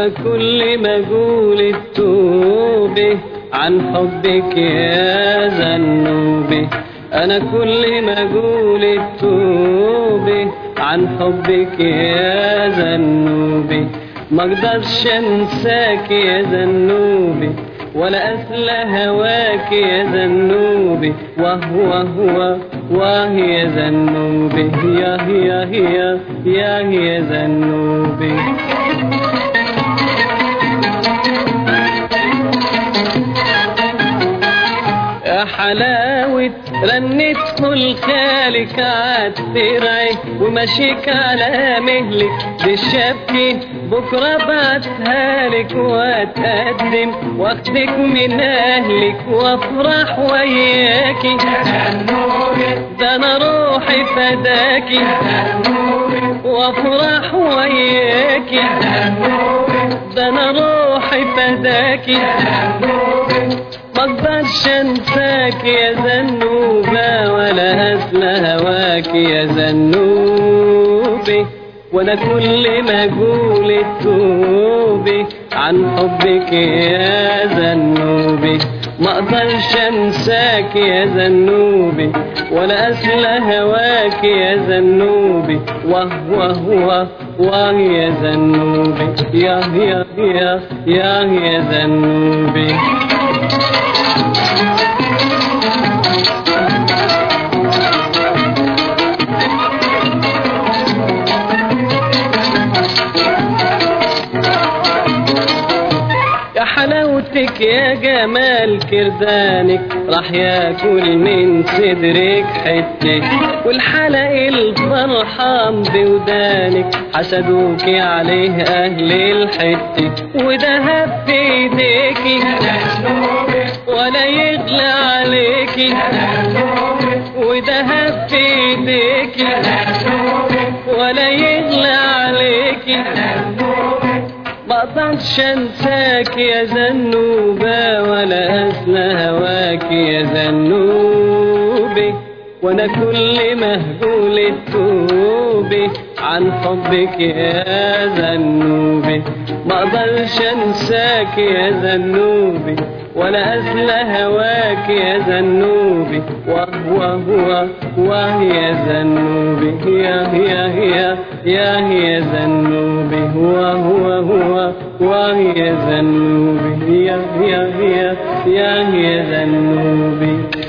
أنا كل ما أقول التوبة عن حبك يا ذنوبي أنا كل ما أقول التوبة عن حبك يا ذنوبي ما اقدرش انساك يا ذنوبي ولا أسلى هواك يا ذنوبي وهو هو وهي يا ذنوبي يا يا يا يا يا ذنوبي يا حلاوة رنت كل خالك عالترعي ومشيك على مهلك بالشبكة بكرة بعتها لك واتقدم واخدك من اهلك وافرح وياكي ده انا روحي فداكي وافرح وياكي ده انا روحي فداكي ما اقدرش انساك يا ذنوبة ولا هسلى هواك يا ذنوبي وانا كل ما اقول التوبي عن حبك يا ذنوبي ما اقدرش انساك يا ذنوبي ولا اسلى هواك يا ذنوبي وهو هو وهي يا ذنوبي يا يا يا يا يا ذنوبي يا حلاوتك يا جمال كردانك راح ياكل من صدرك حتة والحلق الفرحان بودانك حسدوك عليه اهل الحتة وذهب في ايديكي ولا يغلى عليكي وذهب في ايديكي ولا يغلى عليكي ما اقدرش انساك يا ذنوبة ولا اسلى هواك يا ذنوبي وانا كل مهجول التوبة عن حبك يا ذنوبي ما اقدرش انساك يا ذنوبي ولا اسلى هواك يا ذنوبي وهو هو وهي ذنوبي يا يا يا يا هي ذنوبي هو هو هو وهي ذنوبي يا يا يا يا هي ذنوبي